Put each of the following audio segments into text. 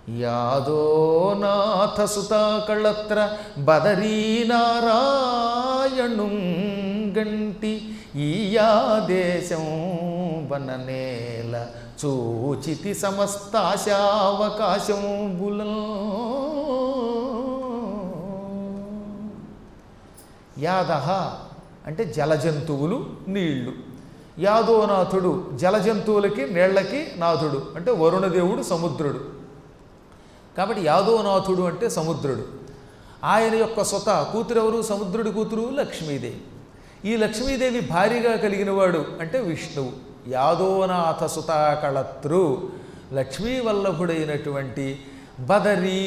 యాదోనాథ సుతాకళత్ర బదరీనారాయణుం గంటి ఈయాదేశం వననేల చూచితి సమస్తాశావకాశం యాదహ అంటే జలజంతువులు నీళ్లు యాదోనాథుడు జలజంతువులకి నీళ్లకి నాథుడు అంటే వరుణదేవుడు సముద్రుడు కాబట్టి యాదోనాథుడు అంటే సముద్రుడు ఆయన యొక్క స్వత కూతురెవరు సముద్రుడి కూతురు లక్ష్మీదేవి ఈ లక్ష్మీదేవి భార్యగా కలిగినవాడు అంటే విష్ణువు యాదోనాథ సుతాకళత్రు లక్ష్మీ వల్లభుడైనటువంటి బదరీ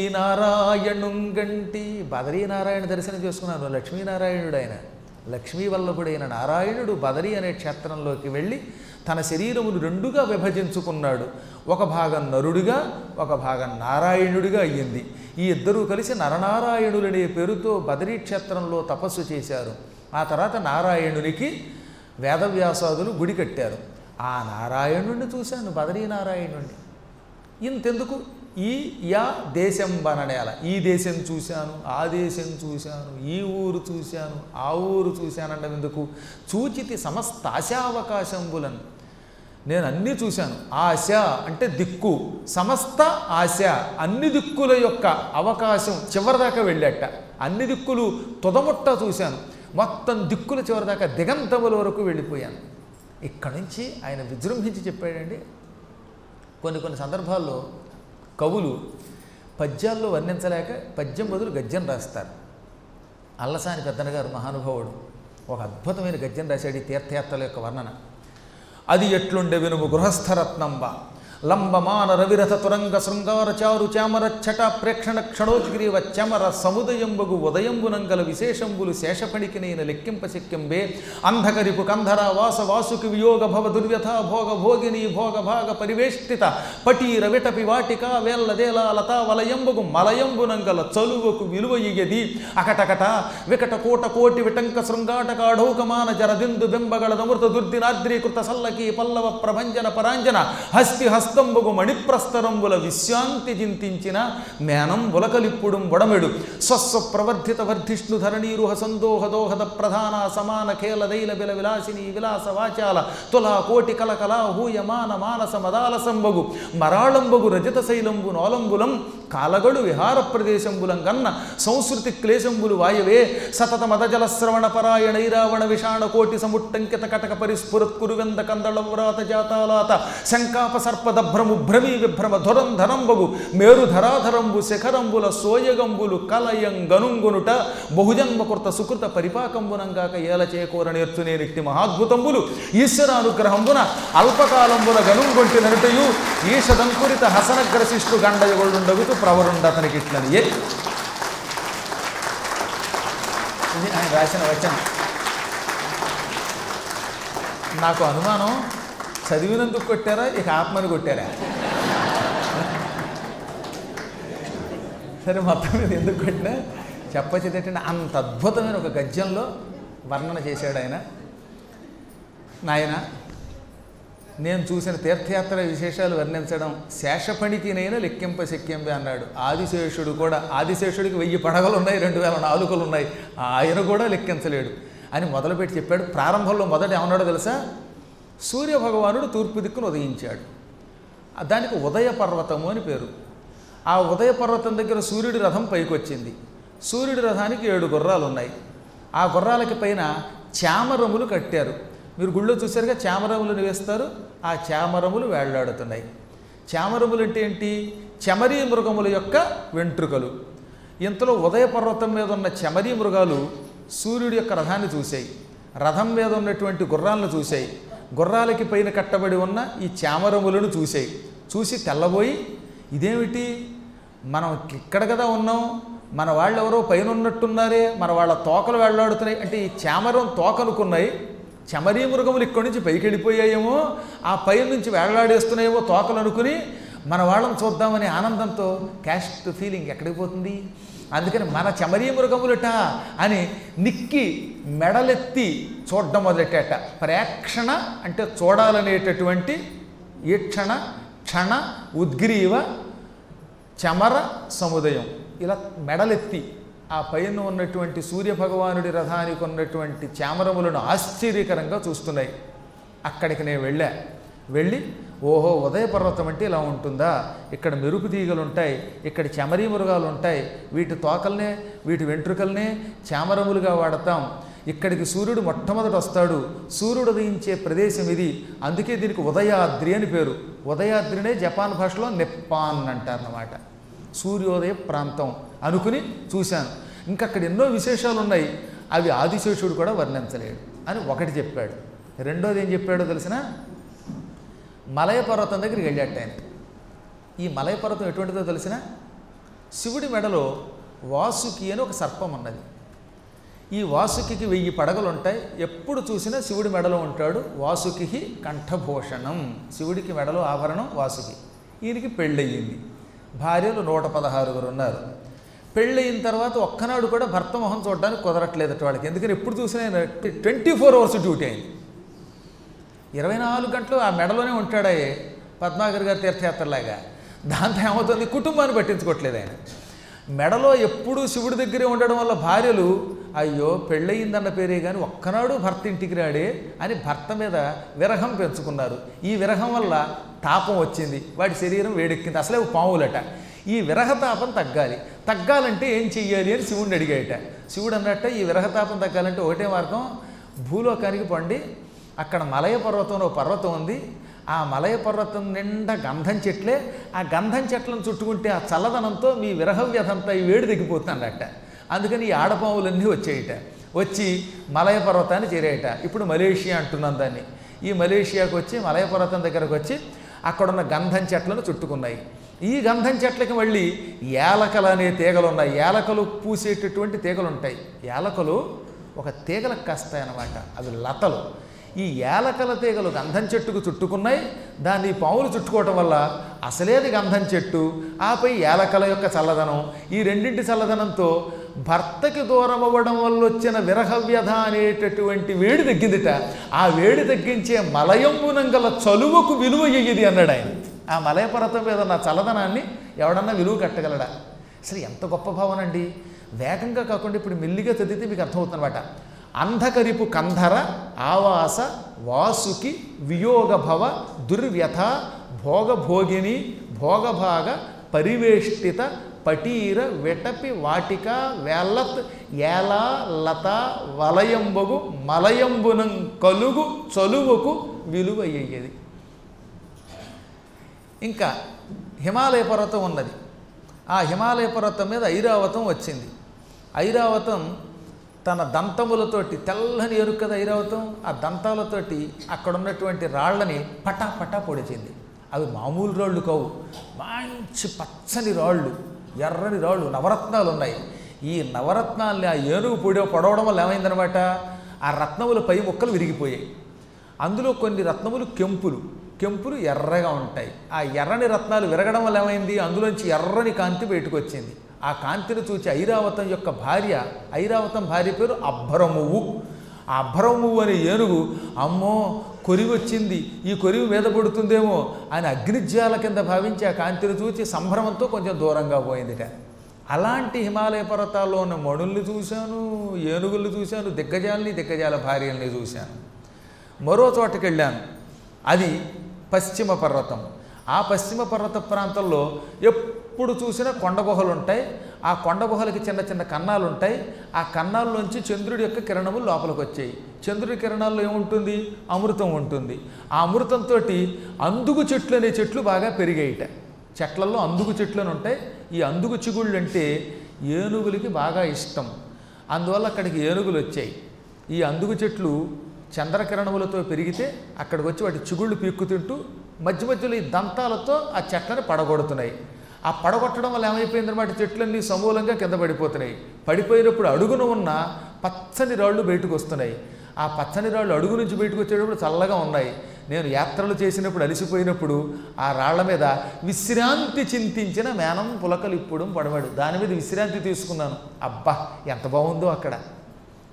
నారాయణుంగంటి బదరీ నారాయణ దర్శనం చేసుకున్నాను లక్ష్మీనారాయణుడు ఆయన లక్ష్మీ వల్లభుడైన నారాయణుడు బదరి అనే క్షేత్రంలోకి వెళ్ళి తన శరీరమును రెండుగా విభజించుకున్నాడు ఒక భాగం నరుడిగా ఒక భాగం నారాయణుడిగా అయ్యింది ఈ ఇద్దరూ కలిసి నరనారాయణులనే పేరుతో బదరీ క్షేత్రంలో తపస్సు చేశారు ఆ తర్వాత నారాయణునికి వేదవ్యాసాదులు గుడి కట్టారు ఆ నారాయణుడిని చూశాను బదరీ నారాయణుడిని ఇంతెందుకు ఈ యా దేశం బననేల ఈ దేశం చూశాను ఆ దేశం చూశాను ఈ ఊరు చూశాను ఆ ఊరు చూశానండం ఎందుకు చూచితి సమస్త ఆశావకాశంబులను నేను అన్నీ చూశాను ఆశ అంటే దిక్కు సమస్త ఆశ అన్ని దిక్కుల యొక్క అవకాశం చివరిదాకా వెళ్ళాట అన్ని దిక్కులు తుదముట్ట చూశాను మొత్తం దిక్కుల చివరిదాకా దిగంతముల వరకు వెళ్ళిపోయాను ఇక్కడ నుంచి ఆయన విజృంభించి చెప్పాడండి కొన్ని కొన్ని సందర్భాల్లో కవులు పద్యాల్లో వర్ణించలేక పద్యం బదులు గద్యం రాస్తారు అల్లసాని పెద్దన గారు మహానుభావుడు ఒక అద్భుతమైన గద్యం రాశాడు ఈ తీర్థయాత్రల యొక్క వర్ణన అది ఎట్లుండే వినుము గృహస్థరత్నంబ లంబమాన రవిరథ తురంగ శృంగార చారు చామర ఛట ప్రేక్షణ క్షణోద్గ్రీవ చమర సముదయంబగు ఉదయంబునంగల విశేషంబులు శేషపణికినైన లెక్కింప శక్యంబే అంధకరిపు కంధర వాస వాసుకి వియోగ భవ దుర్వ్యథ భోగ భోగిని భోగ భాగ పరివేష్టిత పటీర విటపి వాటిక వేల్లదేల లతా వలయంబగు మలయంబునంగల చలువకు విలువ ఇయ్యది అకటకట వికట కోట కోటి విటంక శృంగాటక అఢౌకమాన జరదిందు బింబగళ నమృత దుర్దినాద్రీకృత సల్లకి పల్లవ ప్రభంజన పరాంజన హస్తి హస్తంబుగు మణిప్రస్తరంబుల విశ్రాంతి చింతించిన మేనం బులకలిప్పుడు వడమెడు స్వస్వ ప్రవర్ధిత వర్ధిష్ణు ధరణీరుహ సందోహ దోహద ప్రధాన సమాన ఖేల దైల బిల విలాసిని విలాస వాచాల తులా కోటి కలకల హూయమాన మానస మదాలసంబగు మరాళంబగు రజత శైలంబు నోలంబులం కాలగడు విహార ప్రదేశంబులం కన్న సంస్కృతి క్లేశంబులు వాయవే సతత మదజల శ్రవణ పరాయణైరావణ విషాణ కోటి సముట్టంకిత కటక పరిస్ఫురత్ కురువెంద కందళ వ్రాత జాతాలాత శంకాప సర్పదభ్రము భ్రమీ విభ్రమ ధురం ధరంబగు మేరు ధరాధరంబు శిఖరంబుల సోయగంబులు కలయం గనుంగునుట బహుజన్మ కృత సుకృత పరిపాకంబునంగాక ఏల చేకూర నేర్చునే నిట్టి మహాద్భుతంబులు ఈశ్వరానుగ్రహంబున అల్పకాలంబుల గనుంగొంటి నరుటయు ఈషదంకురిత హసనగ్రశిష్టు గండయగొండగుతూ ప్రవరుండ అతనికి ఇట్లని ఏ ఇది ఆయన రాసిన వచనం నాకు అనుమానం చదివినందుకు కొట్టారా ఇక ఆత్మని కొట్టారా సరే మొత్తం మీద ఎందుకు కొట్టినా చెప్పచ్చేది ఏంటంటే అంత అద్భుతమైన ఒక గద్యంలో వర్ణన చేశాడు ఆయన నాయన నేను చూసిన తీర్థయాత్ర విశేషాలు వర్ణించడం శేషపణికినైనా లెక్కింప శక్యంబే అన్నాడు ఆదిశేషుడు కూడా ఆదిశేషుడికి వెయ్యి పడగలు ఉన్నాయి రెండు వేల నాలుకలు ఉన్నాయి ఆయన కూడా లెక్కించలేడు అని మొదలుపెట్టి చెప్పాడు ప్రారంభంలో మొదట ఏమన్నాడో తెలుసా సూర్య భగవానుడు తూర్పు దిక్కును ఉదయించాడు ఆ దానికి ఉదయ పర్వతము అని పేరు ఆ ఉదయ పర్వతం దగ్గర సూర్యుడి రథం పైకి వచ్చింది సూర్యుడి రథానికి ఏడు గుర్రాలు ఉన్నాయి ఆ గుర్రాలకి పైన చామరములు కట్టారు మీరు గుళ్ళో చూసారుగా చామరములను వేస్తారు ఆ చామరములు వేళ్లాడుతున్నాయి చామరములు అంటే ఏంటి చమరీ మృగముల యొక్క వెంట్రుకలు ఇంతలో ఉదయ పర్వతం మీద ఉన్న చమరీ మృగాలు సూర్యుడి యొక్క రథాన్ని చూశాయి రథం మీద ఉన్నటువంటి గుర్రాలను చూశాయి గుర్రాలకి పైన కట్టబడి ఉన్న ఈ చామరములను చూశాయి చూసి తెల్లబోయి ఇదేమిటి మనం ఇక్కడ కదా ఉన్నాం మన వాళ్ళు ఎవరో పైన ఉన్నట్టున్నారే మన వాళ్ళ తోకలు వెళ్ళాడుతున్నాయి అంటే ఈ చామరం తోకనుకున్నాయి చమరీ మృగములు ఇక్కడి నుంచి పైకి వెళ్ళిపోయాయేమో ఆ పై నుంచి వేళ్లాడేస్తున్నాయేమో తోకలు అనుకుని మన వాళ్ళని చూద్దామనే ఆనందంతో క్యాస్ట్ ఫీలింగ్ ఎక్కడికి పోతుంది అందుకని మన చమరీ మృగములట అని నిక్కి మెడలెత్తి చూడడం మొదలెట్టాట ప్రేక్షణ అంటే చూడాలనేటటువంటి ఈక్షణ క్షణ ఉద్గ్రీవ చమర సముదయం ఇలా మెడలెత్తి ఆ పైన ఉన్నటువంటి సూర్యభగవానుడి రథానికి ఉన్నటువంటి చామరములను ఆశ్చర్యకరంగా చూస్తున్నాయి అక్కడికి నేను వెళ్ళా వెళ్ళి ఓహో ఉదయ పర్వతం అంటే ఇలా ఉంటుందా ఇక్కడ మెరుపు తీగలు ఉంటాయి ఇక్కడ చెమరీ మృగాలు ఉంటాయి వీటి తోకల్నే వీటి వెంట్రుకల్నే చామరములుగా వాడతాం ఇక్కడికి సూర్యుడు మొట్టమొదట వస్తాడు సూర్యుడు ఉదయించే ప్రదేశం ఇది అందుకే దీనికి ఉదయాద్రి అని పేరు ఉదయాద్రినే జపాన్ భాషలో నెప్పాన్ అంటారన్నమాట సూర్యోదయ ప్రాంతం అనుకుని చూశాను ఇంకా అక్కడ ఎన్నో విశేషాలు ఉన్నాయి అవి ఆదిశేషుడు కూడా వర్ణించలేడు అని ఒకటి చెప్పాడు రెండోది ఏం చెప్పాడో తెలిసిన మలయ పర్వతం దగ్గరికి వెళ్ళాట ఆయన ఈ మలయ పర్వతం ఎటువంటిదో తెలిసిన శివుడి మెడలో వాసుకి అని ఒక సర్పం ఉన్నది ఈ వాసుకి వెయ్యి పడగలు ఉంటాయి ఎప్పుడు చూసినా శివుడి మెడలో ఉంటాడు వాసుకి కంఠభూషణం శివుడికి మెడలో ఆభరణం వాసుకి ఈయనకి పెళ్ళయింది భార్యలు నూట పదహారుగురు ఉన్నారు పెళ్ళయిన తర్వాత ఒక్కనాడు కూడా భర్త మొహం చూడడానికి కుదరట్లేదట వాళ్ళకి ఎందుకని ఎప్పుడు చూసినా ట్వంటీ ఫోర్ అవర్స్ డ్యూటీ అయింది ఇరవై నాలుగు గంటలు ఆ మెడలోనే ఉంటాడే పద్మాకర్ గారి తీర్థయాత్రలాగా దాంతో ఏమవుతుంది కుటుంబాన్ని పట్టించుకోవట్లేదు ఆయన మెడలో ఎప్పుడూ శివుడి దగ్గరే ఉండడం వల్ల భార్యలు అయ్యో పెళ్ళయిందన్న పేరే కానీ ఒక్కనాడు భర్త ఇంటికి రాడే అని భర్త మీద విరహం పెంచుకున్నారు ఈ విరహం వల్ల తాపం వచ్చింది వాడి శరీరం వేడెక్కింది అసలే పావులట ఈ విరహతాపం తగ్గాలి తగ్గాలంటే ఏం చెయ్యాలి అని శివుడిని అడిగాయట శివుడు అన్నట్ట ఈ విరహతాపం తగ్గాలంటే ఒకటే మార్గం భూలోకానికి పండి అక్కడ మలయ పర్వతంలో ఒక పర్వతం ఉంది ఆ మలయ పర్వతం నిండా గంధం చెట్లే ఆ గంధం చెట్లను చుట్టుకుంటే ఆ చల్లదనంతో మీ విరహ వ్యధంతా ఈ వేడి తగ్గిపోతుందట అందుకని ఈ ఆడపాములన్నీ వచ్చేయట వచ్చి మలయ పర్వతాన్ని చేరేయట ఇప్పుడు మలేషియా అంటున్నాం దాన్ని ఈ మలేషియాకు వచ్చి మలయ పర్వతం దగ్గరకు వచ్చి అక్కడున్న గంధం చెట్లను చుట్టుకున్నాయి ఈ గంధం చెట్లకి మళ్ళీ ఏలకలు అనే తీగలు ఉన్నాయి ఏలకలు పూసేటటువంటి తీగలు ఉంటాయి ఏలకలు ఒక తీగలకు కాస్తాయి అన్నమాట అవి లతలు ఈ ఏలకల తీగలు గంధం చెట్టుకు చుట్టుకున్నాయి దాన్ని ఈ పాములు చుట్టుకోవటం వల్ల అసలేది గంధం చెట్టు ఆపై ఏలకల యొక్క చల్లదనం ఈ రెండింటి చల్లదనంతో భర్తకి దూరం అవ్వడం వల్ల వచ్చిన విరహవ్యధ అనేటటువంటి వేడి తగ్గిందిట ఆ వేడి తగ్గించే మలయంబునం గల చలువకు విలువ ఎయ్యది అన్నాడు ఆయన ఆ మలయ పర్వతం మీద ఉన్న చల్లదనాన్ని ఎవడన్నా విలువ కట్టగలడా అసలు ఎంత గొప్ప భావన అండి వేగంగా కాకుండా ఇప్పుడు మెల్లిగా చదివితే మీకు అర్థమవుతుందన్నమాట అంధకరిపు కంధర ఆవాస వాసుకి వియోగభవ దుర్వ్యథ భోగభోగిని భోగభాగ పరివేష్టిత పటీర వెటపి వాటిక వేలత్ ఏలా లత వలయంబగు మలయంబునం కలుగు చలువకు విలువయ్యేది ఇంకా హిమాలయ పర్వతం ఉన్నది ఆ హిమాలయ పర్వతం మీద ఐరావతం వచ్చింది ఐరావతం తన దంతములతోటి తెల్లని ఎరుక కదా ఐరావతం ఆ దంతాలతోటి అక్కడ ఉన్నటువంటి రాళ్ళని పటా పటా పొడిచింది అవి మామూలు రాళ్ళు కావు మంచి పచ్చని రాళ్ళు ఎర్రని రాళ్ళు నవరత్నాలు ఉన్నాయి ఈ నవరత్నాల్ని ఆ ఏనుగు పొడి పొడవడం వల్ల ఏమైందనమాట ఆ రత్నముల పై ముక్కలు విరిగిపోయాయి అందులో కొన్ని రత్నములు కెంపులు కెంపులు ఎర్రగా ఉంటాయి ఆ ఎర్రని రత్నాలు విరగడం వల్ల ఏమైంది అందులోంచి ఎర్రని కాంతి బయటకు వచ్చింది ఆ కాంతిని చూచి ఐరావతం యొక్క భార్య ఐరావతం భార్య పేరు అబ్బరమువు ఆ అబ్బరమువు అనే ఏనుగు అమ్మో కొరివి వచ్చింది ఈ కొరివి మీద పడుతుందేమో అని అగ్నిజ్వాల కింద భావించి ఆ కాంతిని చూచి సంభ్రమంతో కొంచెం దూరంగా పోయిందిట అలాంటి హిమాలయ పర్వతాల్లో ఉన్న మణుల్ని చూశాను ఏనుగుల్ని చూశాను దిగ్గజాలని దిగ్గజాల భార్యల్ని చూశాను మరో చోటకి వెళ్ళాను అది పశ్చిమ పర్వతం ఆ పశ్చిమ పర్వత ప్రాంతంలో ఎప్పుడు చూసినా కొండ గుహలు ఉంటాయి ఆ కొండ గుహలకి చిన్న చిన్న కన్నాలు ఉంటాయి ఆ కన్నాల్లోంచి చంద్రుడి యొక్క కిరణములు లోపలికి వచ్చాయి చంద్రుడి కిరణాల్లో ఏముంటుంది అమృతం ఉంటుంది ఆ అమృతంతో అందుగు చెట్లు అనే చెట్లు బాగా పెరిగాయిట చెట్లలో అందుగు చెట్లు అని ఉంటాయి ఈ అందుగు చిగుళ్ళు అంటే ఏనుగులకి బాగా ఇష్టం అందువల్ల అక్కడికి ఏనుగులు వచ్చాయి ఈ అందుగు చెట్లు చంద్రకిరణములతో పెరిగితే అక్కడికి వచ్చి వాటి చిగుళ్ళు పీక్కు తింటూ మధ్య మధ్యలో ఈ దంతాలతో ఆ చెట్లను పడగొడుతున్నాయి ఆ పడగొట్టడం వల్ల ఏమైపోయిందన్నమాట చెట్లన్నీ సమూలంగా కింద పడిపోతున్నాయి పడిపోయినప్పుడు అడుగున ఉన్న పచ్చని రాళ్ళు బయటకు వస్తున్నాయి ఆ పచ్చని రాళ్ళు అడుగు నుంచి బయటకు వచ్చేటప్పుడు చల్లగా ఉన్నాయి నేను యాత్రలు చేసినప్పుడు అలసిపోయినప్పుడు ఆ రాళ్ల మీద విశ్రాంతి చింతించిన మేనం పులకలు ఇప్పుడు పడవాడు దాని మీద విశ్రాంతి తీసుకున్నాను అబ్బా ఎంత బాగుందో అక్కడ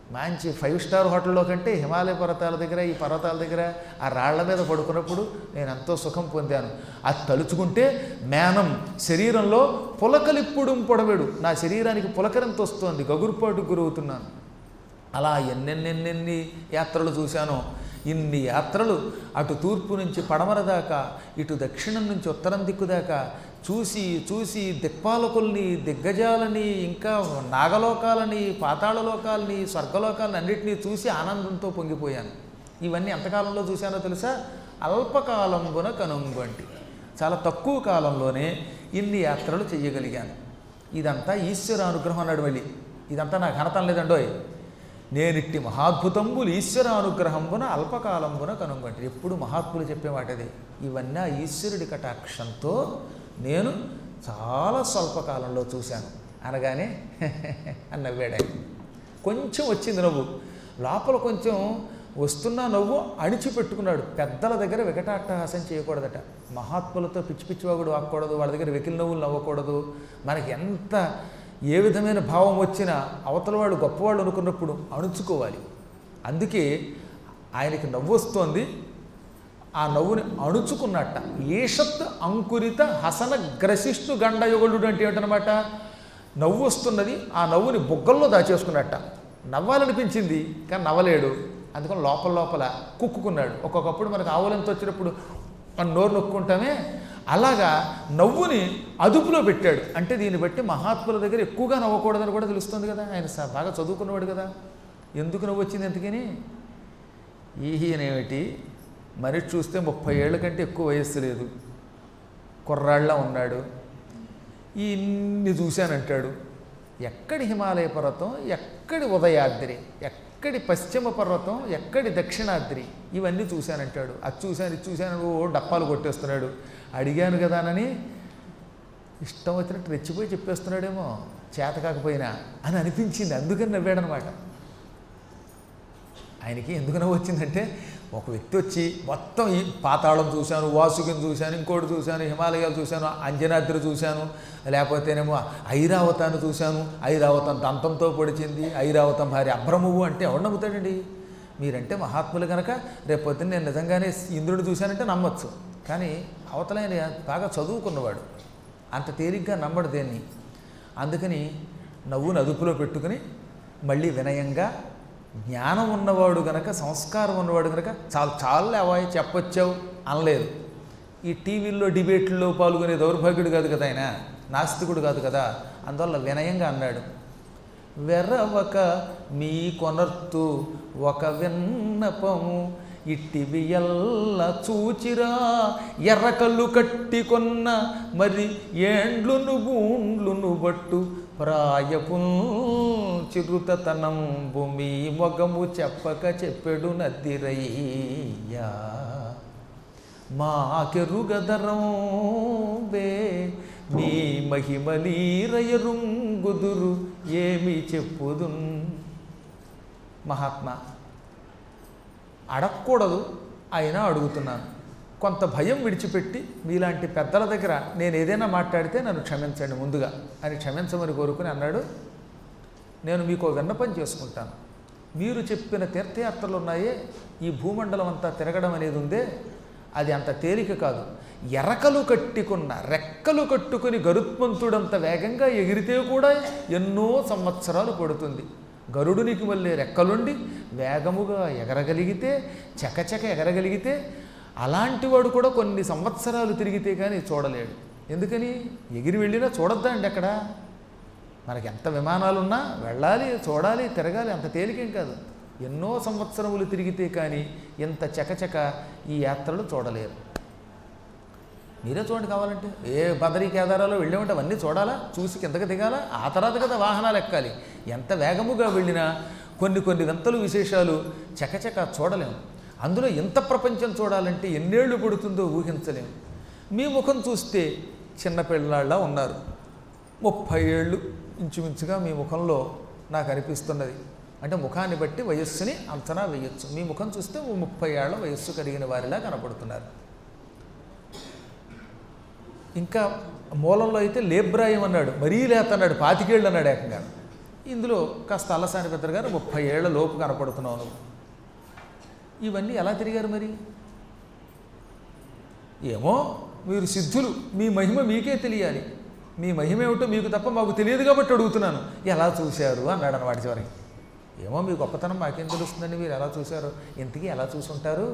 మంచి ఫైవ్ స్టార్ హోటల్లో కంటే హిమాలయ పర్వతాల దగ్గర ఈ పర్వతాల దగ్గర ఆ రాళ్ల మీద పడుకున్నప్పుడు నేను ఎంతో సుఖం పొందాను అది తలుచుకుంటే మేనం శరీరంలో పులకలిప్పుడు పొడవేడు నా శరీరానికి పులకరింత వస్తోంది గగురుపాటు గురవుతున్నాను అలా ఎన్నెన్నెన్నెన్ని యాత్రలు చూశానో ఇన్ని యాత్రలు అటు తూర్పు నుంచి పడమర దాకా ఇటు దక్షిణం నుంచి ఉత్తరం దిక్కు దాకా చూసి చూసి దిక్పాలకుల్ని దిగ్గజాలని ఇంకా నాగలోకాలని పాతాళలోకాలని స్వర్గలోకాలని అన్నిటినీ చూసి ఆనందంతో పొంగిపోయాను ఇవన్నీ ఎంతకాలంలో చూశానో తెలుసా అల్పకాలంబున కనుంగొంటి చాలా తక్కువ కాలంలోనే ఇన్ని యాత్రలు చేయగలిగాను ఇదంతా ఈశ్వర అనుగ్రహం అన్నాడు మళ్ళీ ఇదంతా నాకు ఘనతం లేదండోయ్ నేనిట్టి మహాద్భుతంబులు ఈశ్వర అనుగ్రహంబున అల్పకాలంబున కనుగొంటే ఎప్పుడు మహాత్ములు చెప్పే మాట అది ఇవన్నీ ఆ ఈశ్వరుడి కటాక్షంతో నేను చాలా స్వల్పకాలంలో చూశాను అనగానే అని నవ్వాడు ఆయన కొంచెం వచ్చింది నవ్వు లోపల కొంచెం వస్తున్న నవ్వు అణిచిపెట్టుకున్నాడు పెద్దల దగ్గర వికటాట్టహాసం చేయకూడదట మహాత్ములతో పిచ్చి పిచ్చివాగుడు వాక్కూడదు వాళ్ళ దగ్గర వెకిలి నవ్వులు నవ్వకూడదు మనకి ఎంత ఏ విధమైన భావం వచ్చినా అవతల వాడు గొప్పవాళ్ళు అనుకున్నప్పుడు అణుచుకోవాలి అందుకే ఆయనకి నవ్వు వస్తోంది ఆ నవ్వుని అణుచుకున్నట్ట ఈషత్ అంకురిత హసన గ్రసిష్ణు గండయుగలుడు అంటే ఏంటనమాట నవ్వు వస్తున్నది ఆ నవ్వుని బుగ్గల్లో దాచేసుకున్నట్ట నవ్వాలనిపించింది కానీ నవ్వలేడు అందుకని లోపల లోపల కుక్కుకున్నాడు ఒక్కొక్కప్పుడు మనకు ఆవులంత వచ్చినప్పుడు మన నోరు నొక్కుంటామే అలాగా నవ్వుని అదుపులో పెట్టాడు అంటే దీన్ని బట్టి మహాత్ముల దగ్గర ఎక్కువగా నవ్వకూడదని కూడా తెలుస్తుంది కదా ఆయన స- బాగా చదువుకున్నవాడు కదా ఎందుకు నవ్వు వచ్చింది ఎందుకని ఈయనేమిటి మనిషి చూస్తే ముప్పై ఏళ్ళ కంటే ఎక్కువ వయస్సు లేదు కుర్రాళ్ళ ఉన్నాడు ఇన్ని చూశానంటాడు ఎక్కడి హిమాలయ పర్వతం ఎక్కడి ఉదయాద్రి ఎక్కడి పశ్చిమ పర్వతం ఎక్కడి దక్షిణాద్రి ఇవన్నీ చూశానంటాడు అది చూశాను ఇది చూశాను ఓ డప్పాలు కొట్టేస్తున్నాడు అడిగాను కదానని ఇష్టం వచ్చినట్టు రెచ్చిపోయి చెప్పేస్తున్నాడేమో చేత కాకపోయినా అని అనిపించింది అందుకని నవ్వాడనమాట ఆయనకి ఎందుకు నవ్వు వచ్చిందంటే ఒక వ్యక్తి వచ్చి మొత్తం ఈ పాతాళం చూశాను వాసుకిని చూశాను ఇంకోటి చూశాను హిమాలయాలు చూశాను అంజనాద్రి చూశాను లేకపోతేనేమో ఐరావతాన్ని చూశాను ఐరావతం దంతంతో పొడిచింది ఐరావతం భార్య అభ్రమువు అంటే ఎవడు నమ్ముతాడండి మీరంటే మహాత్ములు కనుక రేపు పొద్దున్న నేను నిజంగానే ఇంద్రుడిని చూశానంటే నమ్మొచ్చు కానీ అవతలైన బాగా చదువుకున్నవాడు అంత తేలిగ్గా నమ్మడు దేన్ని అందుకని నవ్వును అదుపులో పెట్టుకుని మళ్ళీ వినయంగా జ్ఞానం ఉన్నవాడు గనక సంస్కారం ఉన్నవాడు గనక చాలు చాలు అవాయి చెప్పొచ్చావు అనలేదు ఈ టీవీల్లో డిబేట్లో పాల్గొనే దౌర్భాగ్యుడు కాదు కదా ఆయన నాస్తికుడు కాదు కదా అందువల్ల వినయంగా అన్నాడు వెర్రవక మీ కొనర్తు ఒక విన్నపము ఇట్టివి ఎల్ల చూచిరా ఎర్రకల్లు కట్టి కొన్న మరి ఏండ్లును బూండ్లును బట్టు ప్రాయపు చిరుతతనం భూమి మొగము చెప్పక చెప్పెడు నద్దిరయ్యా మాకెరుగదరం బే మీ మహిమలీరయరుంగుదురు ఏమి చెప్పుదున్ మహాత్మా అడగకూడదు అయినా అడుగుతున్నాను కొంత భయం విడిచిపెట్టి మీలాంటి పెద్దల దగ్గర నేను ఏదైనా మాట్లాడితే నన్ను క్షమించండి ముందుగా అని క్షమించమని కోరుకుని అన్నాడు నేను మీకు విన్నపం చేసుకుంటాను మీరు చెప్పిన తీర్థయాత్రలు ఉన్నాయే ఈ భూమండలం అంతా తిరగడం అనేది ఉందే అది అంత తేలిక కాదు ఎరకలు కట్టుకున్న రెక్కలు కట్టుకుని గరుత్మంతుడంత వేగంగా ఎగిరితే కూడా ఎన్నో సంవత్సరాలు పడుతుంది గరుడునికి మళ్ళీ రెక్కలుండి వేగముగా ఎగరగలిగితే చకచక ఎగరగలిగితే అలాంటి వాడు కూడా కొన్ని సంవత్సరాలు తిరిగితే కానీ చూడలేడు ఎందుకని ఎగిరి వెళ్ళినా చూడొద్దా అండి అక్కడ మనకి ఎంత విమానాలున్నా వెళ్ళాలి చూడాలి తిరగాలి అంత తేలికేం కాదు ఎన్నో సంవత్సరములు తిరిగితే కానీ ఇంత చకచక ఈ యాత్రలు చూడలేరు మీరే చూడండి కావాలంటే ఏ బదరీ కేదారాలో వెళ్ళామంటే అవన్నీ చూడాలా చూసి కిందకి దిగాలా ఆ తర్వాత కదా వాహనాలు ఎక్కాలి ఎంత వేగముగా వెళ్ళినా కొన్ని కొన్ని వింతలు విశేషాలు చకచక చూడలేము అందులో ఎంత ప్రపంచం చూడాలంటే ఎన్నేళ్ళు పడుతుందో ఊహించలేము మీ ముఖం చూస్తే చిన్న పిల్లాళ్ళ ఉన్నారు ముప్పై ఏళ్ళు ఇంచుమించుగా మీ ముఖంలో నాకు అనిపిస్తున్నది అంటే ముఖాన్ని బట్టి వయస్సుని అంచనా వేయొచ్చు మీ ముఖం చూస్తే ఓ ముప్పై ఏళ్ల వయస్సు కలిగిన వారిలా కనపడుతున్నారు ఇంకా మూలంలో అయితే లేబ్రాయం అన్నాడు మరీ లేత అన్నాడు పాతికేళ్ళు అన్నాడు ఏకంగా ఇందులో కాస్త అలసాని పెద్దరు గారు ముప్పై ఏళ్ల లోపు కనపడుతున్నావు నువ్వు ఇవన్నీ ఎలా తిరిగారు మరి ఏమో మీరు సిద్ధులు మీ మహిమ మీకే తెలియాలి మీ మహిమ ఏమిటో మీకు తప్ప మాకు తెలియదు కాబట్టి అడుగుతున్నాను ఎలా చూశారు అన్నాడు అన్నమాట చివరికి ఏమో మీ గొప్పతనం మాకేం తెలుస్తుందండి మీరు ఎలా చూశారు ఇంతకీ ఎలా చూసుంటారు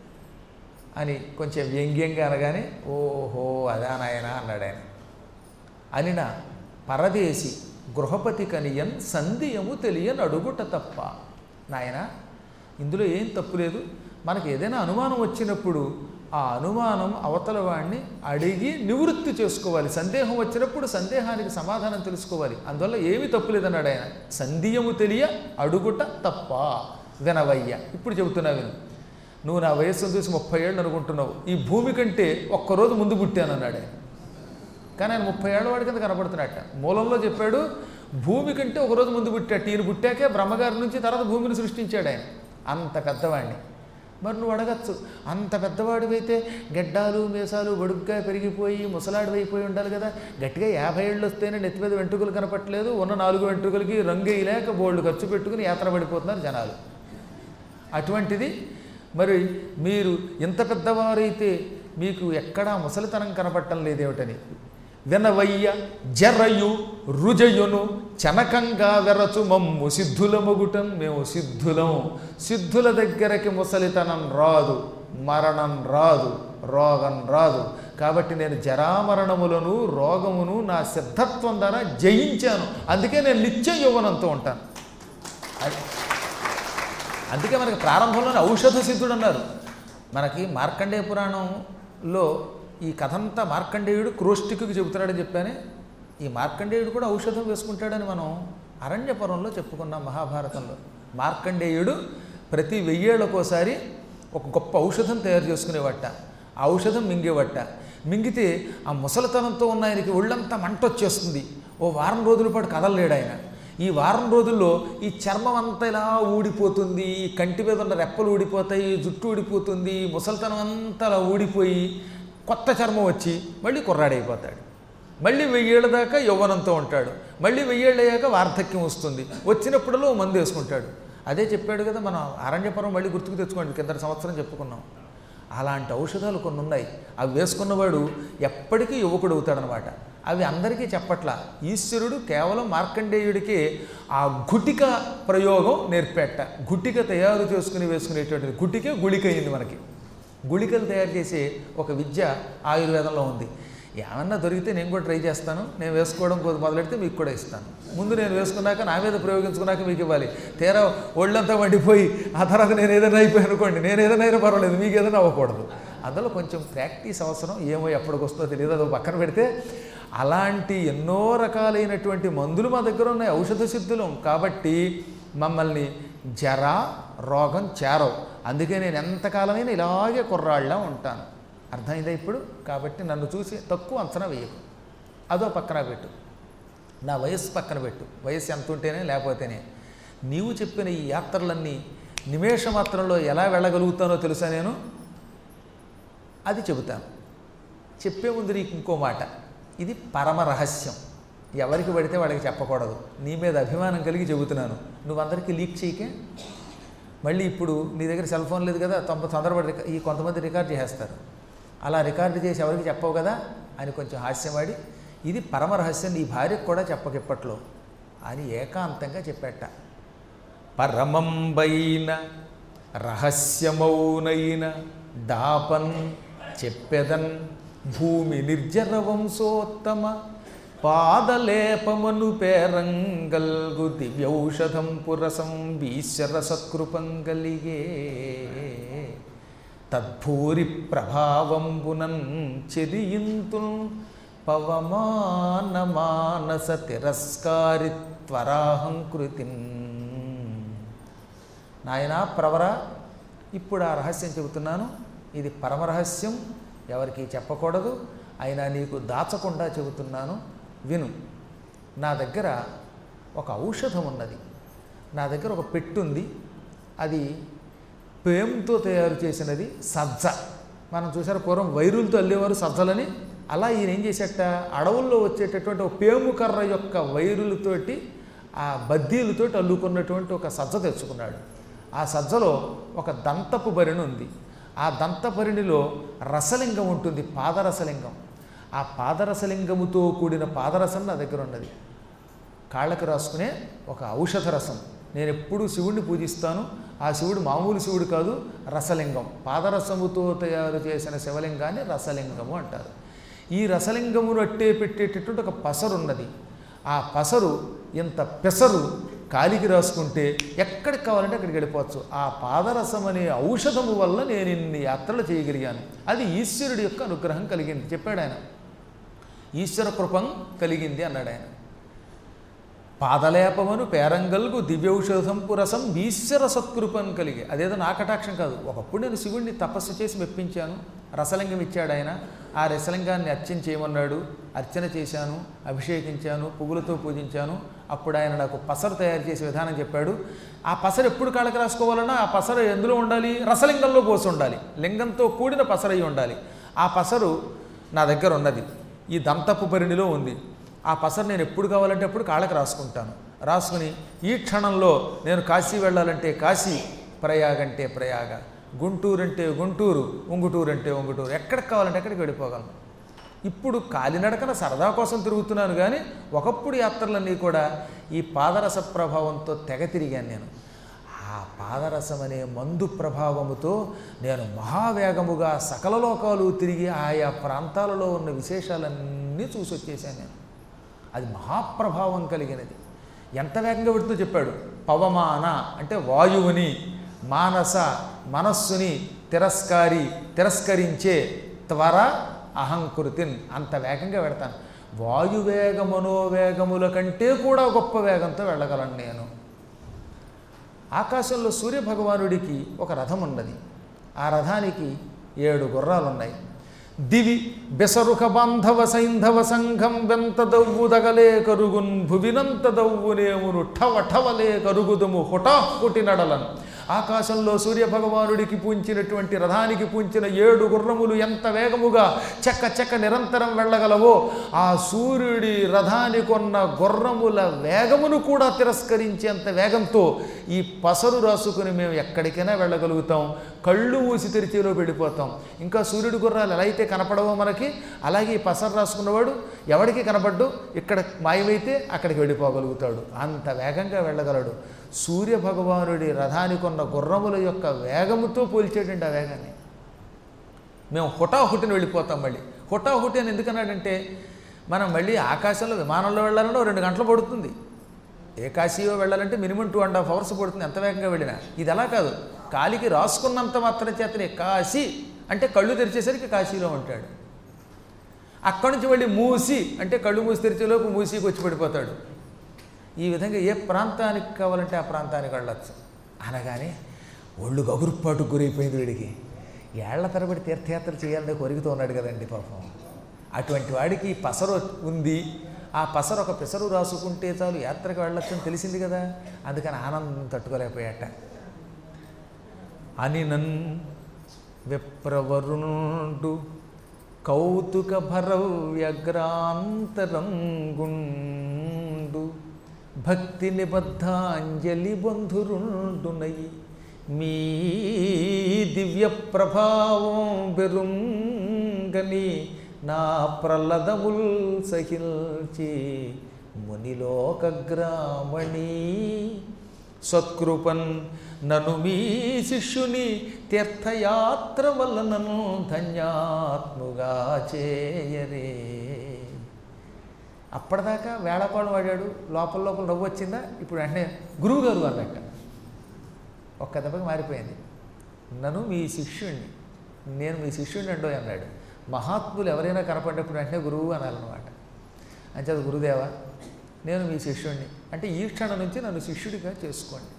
అని కొంచెం వ్యంగ్యంగా అనగానే ఓహో అదా నాయన అన్నాడు ఆయన అనిన పరదేశి గృహపతి కనియన్ సంధియము తెలియని అడుగుట తప్ప నాయన ఇందులో ఏం తప్పు లేదు మనకి ఏదైనా అనుమానం వచ్చినప్పుడు ఆ అనుమానం అవతల వాడిని అడిగి నివృత్తి చేసుకోవాలి సందేహం వచ్చినప్పుడు సందేహానికి సమాధానం తెలుసుకోవాలి అందువల్ల ఏమీ తప్పు లేదన్నాడు ఆయన సంధియము తెలియ అడుగుట తప్ప వినవయ్య ఇప్పుడు చెబుతున్నా విను నువ్వు నా వయస్సును చూసి ముప్పై ఏళ్ళు అనుకుంటున్నావు ఈ భూమి కంటే ఒక్కరోజు ముందు పుట్టానన్నాడు ఆయన కానీ ఆయన ముప్పై ఏళ్ళ వాడి కింద కనపడుతున్నట్ట మూలంలో చెప్పాడు భూమి కంటే ఒకరోజు ముందు పుట్టాడు ఈయన పుట్టాకే బ్రహ్మగారి నుంచి తర్వాత భూమిని సృష్టించాడు ఆయన అంత పెద్దవాడిని మరి నువ్వు అడగచ్చు అంత పెద్దవాడివైతే గెడ్డాలు మీసాలు బడుగ్గా పెరిగిపోయి ముసలాడివి అయిపోయి ఉండాలి కదా గట్టిగా యాభై ఏళ్ళు వస్తేనే నెత్తి మీద వెంట్రుకలు కనపట్లేదు ఉన్న నాలుగు వెంట్రుకలకి రంగు వేయలేక బోల్డ్ ఖర్చు పెట్టుకుని యాత్ర పడిపోతున్నారు జనాలు అటువంటిది మరి మీరు ఇంత పెద్దవారైతే మీకు ఎక్కడా ముసలితనం కనపడటం లేదేమిటని వినవయ్య జరయు రుజయును చనకంగా వెరచు మమ్ము సిద్ధుల మొగుటం మేము సిద్ధులం సిద్ధుల దగ్గరకి ముసలితనం రాదు మరణం రాదు రోగం రాదు కాబట్టి నేను జరామరణములను రోగమును నా సిద్ధత్వం ద్వారా జయించాను అందుకే నేను నిత్యం యౌవనంతో ఉంటాను అది అందుకే మనకి ప్రారంభంలోనే ఔషధ సిద్ధుడు అన్నారు మనకి మార్కండేయ పురాణంలో ఈ కథంతా మార్కండేయుడు క్రోష్టికి చెబుతున్నాడని చెప్పానే ఈ మార్కండేయుడు కూడా ఔషధం వేసుకుంటాడని మనం అరణ్యపురంలో చెప్పుకున్నాం మహాభారతంలో మార్కండేయుడు ప్రతి వెయ్యేళ్ళకోసారి ఒక గొప్ప ఔషధం తయారు చేసుకునేవట ఆ ఔషధం మింగేవట మింగితే ఆ ముసలితనంతో ఉన్న ఆయనకి ఒళ్ళంతా మంట వచ్చేస్తుంది ఓ వారం రోజుల పాటు కదలలేడు ఆయన ఈ వారం రోజుల్లో ఈ చర్మం అంతా ఇలా ఊడిపోతుంది ఈ కంటి మీద ఉన్న రెప్పలు ఊడిపోతాయి జుట్టు ఊడిపోతుంది ముసలితనం అంతా అలా ఊడిపోయి కొత్త చర్మం వచ్చి మళ్ళీ కుర్రాడైపోతాడు మళ్ళీ వెయ్యేళ్ళ దాకా యవ్వనంతో ఉంటాడు మళ్ళీ వెయ్యేళ్ళు అయ్యాక వార్ధక్యం వస్తుంది వచ్చినప్పుడలో ఓ మందు వేసుకుంటాడు అదే చెప్పాడు కదా మనం అరణ్యపురం మళ్ళీ గుర్తుకు తెచ్చుకోండి కింద సంవత్సరం చెప్పుకున్నాం అలాంటి ఔషధాలు కొన్ని ఉన్నాయి అవి వేసుకున్నవాడు ఎప్పటికీ యువకుడు అవుతాడనమాట అవి అందరికీ చెప్పట్లా ఈశ్వరుడు కేవలం మార్కండేయుడికి ఆ గుటిక ప్రయోగం నేర్పేట గుటిక తయారు చేసుకుని వేసుకునేటువంటిది గుటికే గుళిక అయింది మనకి గుళికలు తయారు చేసే ఒక విద్య ఆయుర్వేదంలో ఉంది ఏమన్నా దొరికితే నేను కూడా ట్రై చేస్తాను నేను వేసుకోవడం కొద్ది మొదలెడితే మీకు కూడా ఇస్తాను ముందు నేను వేసుకున్నాక నా మీద ప్రయోగించుకున్నాక మీకు ఇవ్వాలి తీరా ఒళ్ళంతా వండిపోయి ఆ తర్వాత నేను ఏదైనా అయిపోయి అనుకోండి నేను ఏదైనా అయినా పర్వాలేదు మీకు ఏదైనా అవ్వకూడదు అందులో కొంచెం ప్రాక్టీస్ అవసరం ఏమో ఎప్పటికి వస్తుందో తెలియదు అది పక్కన పెడితే అలాంటి ఎన్నో రకాలైనటువంటి మందులు మా దగ్గర ఉన్నాయి ఔషధ సిద్ధులు కాబట్టి మమ్మల్ని జర రోగం చేరవు అందుకే నేను ఎంతకాలమైనా ఇలాగే కుర్రాళ్ళ ఉంటాను అర్థమైందా ఇప్పుడు కాబట్టి నన్ను చూసి తక్కువ అంచనా వేయకు అదో పక్కన పెట్టు నా వయస్సు పక్కన పెట్టు వయస్సు ఎంత ఉంటేనే లేకపోతేనే నీవు చెప్పిన ఈ యాత్రలన్నీ నిమేష మాత్రంలో ఎలా వెళ్ళగలుగుతానో తెలుసా నేను అది చెబుతాను చెప్పే ముందు నీకు ఇంకో మాట ఇది పరమ రహస్యం ఎవరికి పడితే వాళ్ళకి చెప్పకూడదు నీ మీద అభిమానం కలిగి చెబుతున్నాను నువ్వు అందరికీ లీక్ చేయకే మళ్ళీ ఇప్పుడు నీ దగ్గర సెల్ ఫోన్ లేదు కదా తొంభై తొందరపడి రిక- ఈ కొంతమంది రికార్డ్ చేసేస్తారు అలా రికార్డు చేసి ఎవరికి చెప్పవు కదా అని కొంచెం హాస్యమాడి ఇది పరమ రహస్యం నీ భార్యకు కూడా చెప్పకిప్పట్లో అని ఏకాంతంగా చెప్పేట పరమంబైన రహస్యమౌనైన డాపన్ చెప్పెదన్ భూమి నిర్జర వంశోత్తమ పాదలేపమను పేరంగల్గు దివ్యౌషధం పురసం ఈశ్వర సత్కృపం కలిగే తద్భూరి ప్రభావంబునన్ చెదియింతున్ పవమాన మానస తిరస్కారి త్వరాహంకృతిన్ నాయనా ప్రవర ఇప్పుడు ఆ రహస్యం చెబుతున్నాను ఇది పరమరహస్యం ఎవరికి చెప్పకూడదు అయినా నీకు దాచకుండా చెబుతున్నాను విను నా దగ్గర ఒక ఔషధం ఉన్నది నా దగ్గర ఒక పెట్టుంది అది పేమ్తో తయారు చేసినది సజ్జ మనం చూసారు పూర్వం వైరులతో అల్లేవారు సజ్జలని అలా ఈయన ఏం చేసేట అడవుల్లో వచ్చేటటువంటి ఒక పేము కర్ర యొక్క వైరులతోటి ఆ బద్దీలతో అల్లుకున్నటువంటి ఒక సజ్జ తెచ్చుకున్నాడు ఆ సజ్జలో ఒక దంతపు భరిణి ఉంది ఆ దంతభరిణిలో రసలింగం ఉంటుంది పాదరసలింగం ఆ పాదరసలింగముతో కూడిన పాదరసం నా దగ్గర ఉన్నది కాళ్ళకి రాసుకునే ఒక ఔషధ రసం నేను ఎప్పుడూ శివుడిని పూజిస్తాను ఆ శివుడు మామూలు శివుడు కాదు రసలింగం పాదరసముతో తయారు చేసిన శివలింగాన్ని రసలింగము అంటారు ఈ రసలింగమును అట్టే పెట్టేటటువంటి ఒక పసరు ఉన్నది ఆ పసరు ఇంత పెసరు కాలికి రాసుకుంటే ఎక్కడికి కావాలంటే అక్కడికి వెళ్ళిపోవచ్చు ఆ పాదరసం అనే ఔషధము వల్ల నేను ఇన్ని యాత్రలు చేయగలిగాను అది ఈశ్వరుడి యొక్క అనుగ్రహం కలిగింది చెప్పాడు ఆయన ఈశ్వర కృపం కలిగింది అన్నాడు ఆయన పాదలేపమను పేరంగల్గు దివ్యౌషధంపు రసం ఈశ్వర సత్కృపం కలిగి అదేదో నా కటాక్షం కాదు ఒకప్పుడు నేను శివుడిని తపస్సు చేసి మెప్పించాను రసలింగం ఇచ్చాడు ఆయన ఆ రసలింగాన్ని అర్చన చేయమన్నాడు అర్చన చేశాను అభిషేకించాను పువ్వులతో పూజించాను అప్పుడు ఆయన నాకు పసరు తయారు చేసే విధానం చెప్పాడు ఆ పసరు ఎప్పుడు కాళ్ళకి రాసుకోవాలన్నా ఆ పసరు ఎందులో ఉండాలి రసలింగంలో పోసి ఉండాలి లింగంతో కూడిన పసరు అయి ఉండాలి ఆ పసరు నా దగ్గర ఉన్నది ఈ దంతపు పరిణిలో ఉంది ఆ పసరు నేను ఎప్పుడు కావాలంటే అప్పుడు కాళ్ళకి రాసుకుంటాను రాసుకుని ఈ క్షణంలో నేను కాశీ వెళ్ళాలంటే కాశీ ప్రయాగ అంటే ప్రయాగ గుంటూరు అంటే గుంటూరు ఉంగుటూరు అంటే ఉంగుటూరు ఎక్కడికి కావాలంటే ఎక్కడికి వెళ్ళిపోగలను ఇప్పుడు కాలినడకన సరదా కోసం తిరుగుతున్నాను కానీ ఒకప్పుడు యాత్రలన్నీ కూడా ఈ పాదరస ప్రభావంతో తెగ తిరిగాను నేను ఆ పాదరసం అనే మందు ప్రభావముతో నేను మహావేగముగా సకల లోకాలు తిరిగి ఆయా ప్రాంతాలలో ఉన్న విశేషాలన్నీ చూసి వచ్చేసాను నేను అది మహాప్రభావం కలిగినది ఎంత వేగంగా పెడుతూ చెప్పాడు పవమాన అంటే వాయువుని మానస మనస్సుని తిరస్కారి తిరస్కరించే త్వర అహంకృతిన్ అంత వేగంగా పెడతాను వాయువేగ మనోవేగముల కంటే కూడా గొప్ప వేగంతో వెళ్ళగలను నేను ఆకాశంలో సూర్యభగవానుడికి ఒక రథం ఉన్నది ఆ రథానికి ఏడు గుర్రాలు ఉన్నాయి దివి బెసరుఖ బాంధవ సైంధవ సంఘం వెంత దవ్వుదగలే కరుగున్ భువినంత దవ్వునేమును ఠవ ఠవలే కరుగుదుము హుటాహుటి నడలను ఆకాశంలో సూర్యభగవానుడికి పూంచినటువంటి రథానికి పూంచిన ఏడు గుర్రములు ఎంత వేగముగా చెక్క చెక్క నిరంతరం వెళ్ళగలవో ఆ సూర్యుడి రథానికి కొన్న గుర్రముల వేగమును కూడా తిరస్కరించేంత వేగంతో ఈ పసరు రాసుకుని మేము ఎక్కడికైనా వెళ్ళగలుగుతాం కళ్ళు మూసి తెరిచేలో వెళ్ళిపోతాం ఇంకా సూర్యుడి గుర్రాలు ఎలా అయితే కనపడవో మనకి అలాగే ఈ పసరు రాసుకున్నవాడు ఎవడికి కనపడ్డు ఇక్కడ మాయమైతే అక్కడికి వెళ్ళిపోగలుగుతాడు అంత వేగంగా వెళ్ళగలడు సూర్య భగవానుడి రథానికి ఉన్న గుర్రముల యొక్క వేగముతో పోల్చేటండి ఆ వేగాన్ని మేము హుటాహుటిని వెళ్ళిపోతాం మళ్ళీ హుటాహుటి అని ఎందుకన్నాడంటే మనం మళ్ళీ ఆకాశంలో విమానంలో వెళ్ళాలంటే ఓ రెండు గంటలు పడుతుంది ఏ కాశీయో వెళ్ళాలంటే minimum two and half hours పడుతుంది ఎంత వేగంగా వెళ్ళినా ఇది అలా కాదు కాలికి రాసుకున్నంత మాత్రం చేతనే కాశీ అంటే కళ్ళు తెరిచేసరికి కాశీలో ఉంటాడు అక్కడి నుంచి వెళ్ళి మూసి అంటే కళ్ళు మూసి తెరిచేలోపు మూసికి వచ్చి పడిపోతాడు ఈ విధంగా ఏ ప్రాంతానికి కావాలంటే ఆ ప్రాంతానికి వెళ్ళొచ్చు అనగానే ఒళ్ళు గగురుపాటు గురైపోయింది వీడికి ఏళ్ల తరబడి తీర్థయాత్ర చేయాలనే కోరికతో ఉన్నాడు కదండి పాపం అటువంటి వాడికి ఈ పసరు ఉంది ఆ పసరు ఒక పెసరు రాసుకుంటే చాలు యాత్రకు వెళ్ళొచ్చని తెలిసింది కదా అందుకని ఆనందం తట్టుకోలేకపోయాట అని నన్ విప్రవరుణుడు కౌతుక భరవ్యగ్రాంతరంగుండు భక్తి నిబద్ధాంజలి బంధురుండునై మీ దివ్య ప్రభావం బెరుంగని నా ప్రలదముల్ సహిల్చి మునిలోకగ్రామణి సత్కృపన్ నను మీ శిష్యుని తీర్థయాత్ర వలనను ధన్యాత్ముగా చేయరే అప్పటిదాకా వేళకోళం వాడాడు లోపల లోపల నవ్వు వచ్చిందా ఇప్పుడు వెంటనే గురువుగారు అన్నట్ట ఒక్క దెబ్బకి మారిపోయింది నన్ను మీ శిష్యుణ్ణి నేను మీ శిష్యుణ్ణి అండో అన్నాడు మహాత్ములు ఎవరైనా కనపడ్డప్పుడు వెంటనే గురువు అనాలన్నమాట అంచేది గురుదేవా నేను మీ శిష్యుణ్ణి అంటే ఈ క్షణం నుంచి నన్ను శిష్యుడిగా చేసుకోండి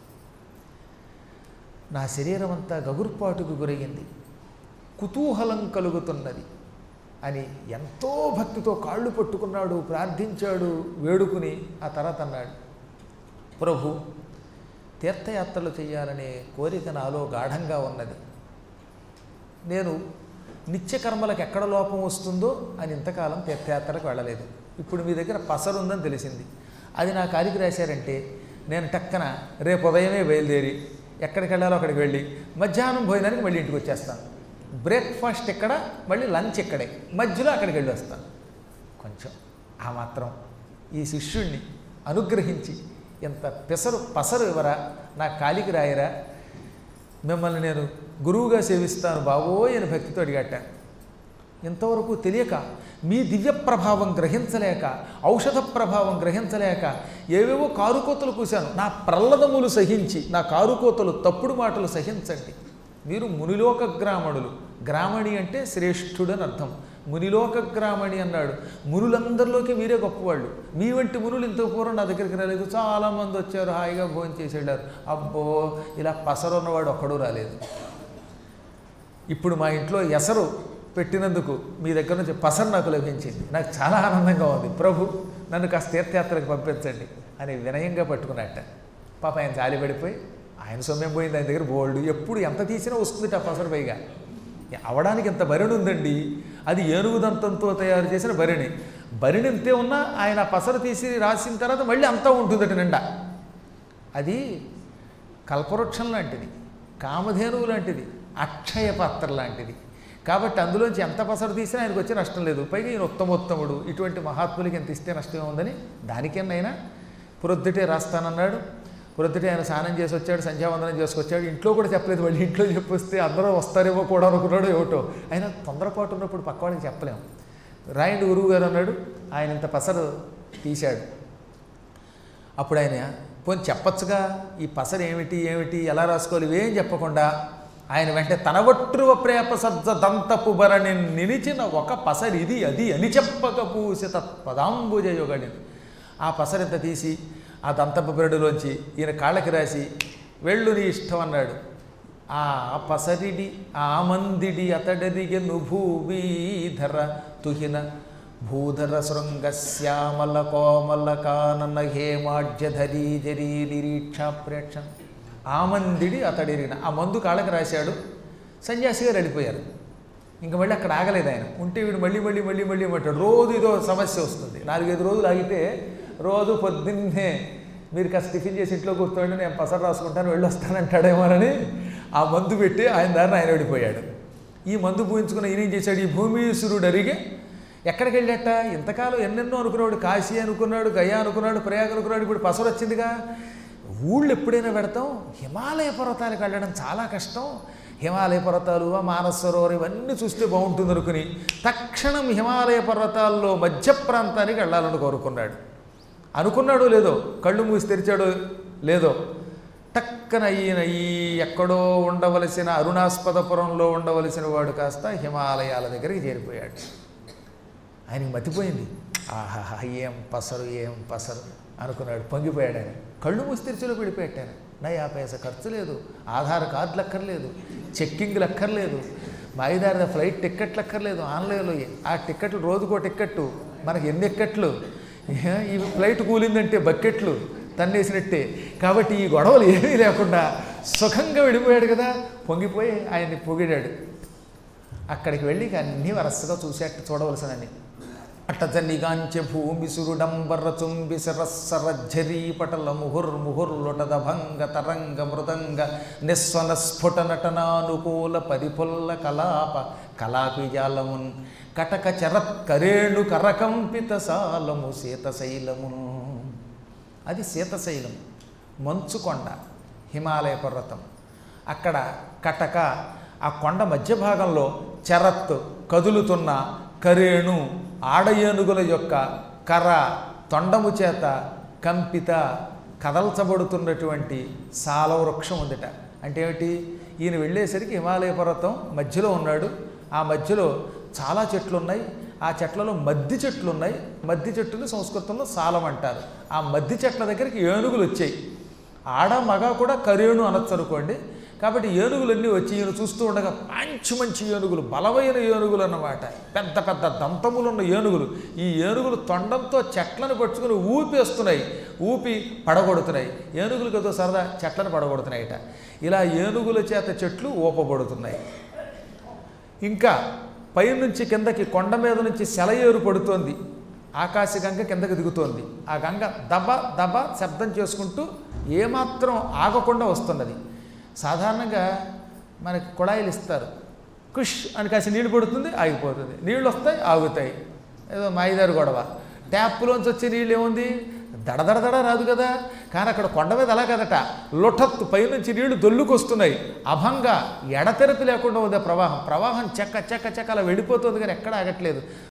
నా శరీరం అంతా గగుర్పాటుకు గురయ్యింది కుతూహలం కలుగుతున్నది అని ఎంతో భక్తితో కాళ్ళు పట్టుకున్నాడు ప్రార్థించాడు వేడుకుని ఆ తర్వాత అన్నాడు ప్రభు తీర్థయాత్రలు చేయాలనే కోరిక నాలో గాఢంగా ఉన్నది నేను నిత్యకర్మలకు ఎక్కడ లోపం వస్తుందో అని ఇంతకాలం తీర్థయాత్రకు వెళ్ళలేదు ఇప్పుడు మీ దగ్గర పసరు ఉందని తెలిసింది అది నా కాలికి రాశారంటే నేను టక్కన రేపు ఉదయమే బయలుదేరి ఎక్కడికి వెళ్ళాలో అక్కడికి వెళ్ళి మధ్యాహ్నం భోజనానికి మళ్ళీ ఇంటికి వచ్చేస్తాను బ్రేక్ఫాస్ట్ ఇక్కడ మళ్ళీ లంచ్ ఇక్కడే మధ్యలో అక్కడికి వెళ్ళి వస్తాను కొంచెం ఆ మాత్రం ఈ శిష్యుణ్ణి అనుగ్రహించి ఎంత పెసరు పసరు ఇవ్వరా నా కాలికి రాయరా మిమ్మల్ని నేను గురువుగా సేవిస్తాను బావోయ్ అని భక్తితో అడిగాట ఇంతవరకు తెలియక మీ దివ్య ప్రభావం గ్రహించలేక ఔషధ ప్రభావం గ్రహించలేక ఏవేవో కారుకోతలు కూశాను నా ప్రల్లదములు సహించి నా కారుకోతలు తప్పుడు మాటలు సహించండి మీరు మునిలోక గ్రామణులు గ్రామణి అంటే శ్రేష్ఠుడని అర్థం మునిలోక గ్రామణి అన్నాడు మునులందరిలోకి మీరే గొప్పవాళ్ళు మీ వంటి మునులు ఇంత పూర్వం నా దగ్గరికి రాలేదు చాలామంది వచ్చారు హాయిగా భోజనం చేసి వెళ్ళారు అబ్బో ఇలా పసరున్నవాడు ఒక్కడూ రాలేదు ఇప్పుడు మా ఇంట్లో ఎసరు పెట్టినందుకు మీ దగ్గర నుంచి పసరు నాకు లభించింది నాకు చాలా ఆనందంగా ఉంది ప్రభు నన్ను కాస్త తీర్థయాత్రకు పంపించండి అని వినయంగా పట్టుకున్నట్ట పాప ఆయన జాలి పడిపోయి ఆయన సొమ్మెం పోయింది ఆయన దగ్గర బోల్డ్ ఎప్పుడు ఎంత తీసినా వస్తుంది ఆ పసరు పైగా అవడానికి ఇంత భరిణి ఉందండి అది ఏనుగు దంతంతో తయారు చేసిన భరిణి భరిణి ఇంతే ఉన్నా ఆయన ఆ పసరు తీసి రాసిన తర్వాత మళ్ళీ అంతా ఉంటుందట నిండా అది కల్పవృక్షం లాంటిది కామధేనువు లాంటిది అక్షయ పాత్ర లాంటిది కాబట్టి అందులోంచి ఎంత పసరు తీసినా ఆయనకు వచ్చే నష్టం లేదు పైగా ఈయన ఉత్తమోత్తముడు ఇటువంటి మహాత్ములకి ఎంత ఇస్తే నష్టమే ఉందని దానికేనైనా ప్రొద్దుటే రాస్తానన్నాడు ప్రొద్దుటే ఆయన స్నానం చేసి వచ్చాడు సంధ్యావందనం చేసుకొచ్చాడు ఇంట్లో కూడా చెప్పలేదు మళ్ళీ ఇంట్లో చెప్పొస్తే అందరూ వస్తారేమో కూడా అనుకున్నాడు ఏమిటో ఆయన తొందరపాటు ఉన్నప్పుడు పక్కవాడికి చెప్పలేము రాయండి గురువు గారు అన్నాడు ఆయన ఇంత పసరు తీశాడు అప్పుడు ఆయన పోనీ చెప్పచ్చుగా ఈ పసరు ఏమిటి ఏమిటి ఎలా రాసుకోవాలి ఇవేం చెప్పకుండా ఆయన వెంటనే తన ఒట్టువ ప్రేప సజ్జ దంతపు భరణి నిలిచిన ఒక పసరి ఇది అది అని చెప్పక పూసిత పదాంబుజ యుగని ఆ పసరింత తీసి ఆ దంతపు బెరడులోంచి ఈయన కాళ్ళకి రాసి వెళ్ళు నీ ఇష్టం అన్నాడు ఆ పసరిడి ఆ మందిడి అతడదిగెను భూవీధర తుహిన భూధర శృంగ శ్యామల కోమల కానన హేమాఢ్యధరీ జరీ నిరీక్ష ప్రేక్ష ఆ మందిడి అతడిరిగిన ఆ మందు కాళ్ళకి రాశాడు సన్యాసి గారు వెళ్ళిపోయారు ఇంకా మళ్ళీ అక్కడ ఆగలేదు ఆయన ఉంటే వీడు మళ్ళీ మళ్ళీ మళ్ళీ మళ్ళీ అంటాడు రోజు ఇదో సమస్య వస్తుంది నాలుగైదు రోజులు ఆగితే రోజు పొద్దున్నే మీరు కాస్త టిఫిన్ చేసి ఇంట్లో కూర్చోండి నేను పసరు రాసుకుంటాను వెళ్ళి వస్తానంటాడేమోనని ఆ మందు పెట్టి ఆయన దారిని ఆయన వెళ్ళిపోయాడు ఈ మందు పూయించుకున్న ఈయన ఏం చేశాడు ఈ భూమీశ్వరుడు అరిగే ఎక్కడికి వెళ్ళాట ఇంతకాలం ఎన్నెన్నో అనుకున్నాడు కాశీ అనుకున్నాడు గయా అనుకున్నాడు ప్రయాగ అనుకున్నాడు ఇప్పుడు పసరు వచ్చిందిగా ఊళ్ళు ఎప్పుడైనా పెడతాం హిమాలయ పర్వతాలకు వెళ్ళడం చాలా కష్టం హిమాలయ పర్వతాలు ఆ మానస సరోవరం ఇవన్నీ చూస్తే బాగుంటుంది అనుకుని తక్షణం హిమాలయ పర్వతాల్లో మధ్య ప్రాంతానికి వెళ్ళాలని కోరుకున్నాడు అనుకున్నాడో లేదో కళ్ళు మూసి తెరిచాడో లేదో టక్కన ఈయన ఈ ఎక్కడో ఉండవలసిన అరుణాస్పదపురంలో ఉండవలసిన వాడు కాస్త హిమాలయాల దగ్గరికి చేరిపోయాడు ఆయనకి మతిపోయింది ఆహాహా ఏం పసరు ఏం పసరు అనుకున్నాడు పొంగిపోయాడు ఆయన కళ్ళు మూసి తెరిచిలో విడిపెట్టాను నా యాభై పైసా ఖర్చు లేదు ఆధార్ కార్డులు అక్కర్లేదు చెక్కింగ్లు అక్కర్లేదు మాయిదారి ఫ్లైట్ టిక్కెట్లు అక్కర్లేదు ఆన్లైన్లో ఆ టిక్కెట్లు రోజుకో టిక్కెట్టు మనకి ఎన్ని ఎక్కట్లు ఏ, ఈ ఫ్లైట్ కూలిందంటే బకెట్లు తన్నేసినట్టే కాబట్టి ఈ గొడవలు ఏమీ లేకుండా సుఖంగా విడిపోయాడు కదా పొంగిపోయి ఆయన్ని పొగిడాడు అక్కడికి వెళ్ళి ఇక అన్నీ వరసగా చూసేట చూడవలసినని అట్టజల్లిగాంచె భూమి సురుడంబర చుంబి సరస్సరజ్జరీ పటల ముహుర్ముహుర్లుటద భంగ తరంగ మృదంగ నిస్వన స్ఫుట నటనానుకూల పరిపుల్ల కలాప కలాపిజాలమున్ కటక చరత్ కరేణు కరకంపిత సాలము శీతశైలమును అది శీతశైలం మంచుకొండ హిమాలయ పర్వతం అక్కడ కటక ఆ కొండ మధ్య భాగంలో చరత్ కదులుతున్న కరేణు ఆడ ఏనుగుల యొక్క కర్ర తొండము చేత కంపిత కదల్చబడుతున్నటువంటి సాలవ వృక్షం ఉందిట అంటే ఏమిటి ఈయన వెళ్ళేసరికి హిమాలయ పర్వతం మధ్యలో ఉన్నాడు ఆ మధ్యలో చాలా చెట్లు ఉన్నాయి ఆ చెట్లలో మద్ది చెట్లు ఉన్నాయి మద్ది చెట్టుని సంస్కృతంలో సాలం అంటారు ఆ మద్ది చెట్ల దగ్గరికి ఏనుగులు వచ్చాయి ఆడ మగ కూడా కరేణు అనొచ్చు అనుకోండి కాబట్టి ఏనుగులన్నీ వచ్చి ఈయన చూస్తూ ఉండగా మంచి మంచి ఏనుగులు బలమైన ఏనుగులు అన్నమాట పెద్ద పెద్ద దంతములున్న ఏనుగులు ఈ ఏనుగులు తొండంతో చెట్లను పట్టుకుని ఊపేస్తున్నాయి ఊపి పడగొడుతున్నాయి ఏనుగులు కదా సరదా చెట్లను పడగొడుతున్నాయిట ఇలా ఏనుగుల చేత చెట్లు ఊపబడుతున్నాయి ఇంకా పైనుంచి కిందకి కొండ మీద నుంచి సెలయేరు పడుతోంది ఆకాశగంగ కిందకి దిగుతోంది ఆ గంగ దబ దబ శబ్దం చేసుకుంటూ ఏమాత్రం ఆగకుండా వస్తున్నది సాధారణంగా మనకి కుళాయిలు ఇస్తారు కుష్ అని కాసి నీళ్లు పడుతుంది ఆగిపోతుంది నీళ్ళు వస్తాయి ఆగుతాయి ఏదో మాయిదారు గొడవ ట్యాప్లోంచి వచ్చే నీళ్ళు ఏముంది దడదడదడ రాదు కదా కానీ అక్కడ కొండ మీద అలా కదట లొఠత్తు పైనుంచి నీళ్లు దొల్లుకొస్తున్నాయి అభంగా ఎడతెరపి లేకుండా ఉంది ఆ ప్రవాహం ప్రవాహం చెక్క చెక్క చెక్క అలా వెళ్ళిపోతుంది కానీ ఎక్కడ ఆగట్లేదు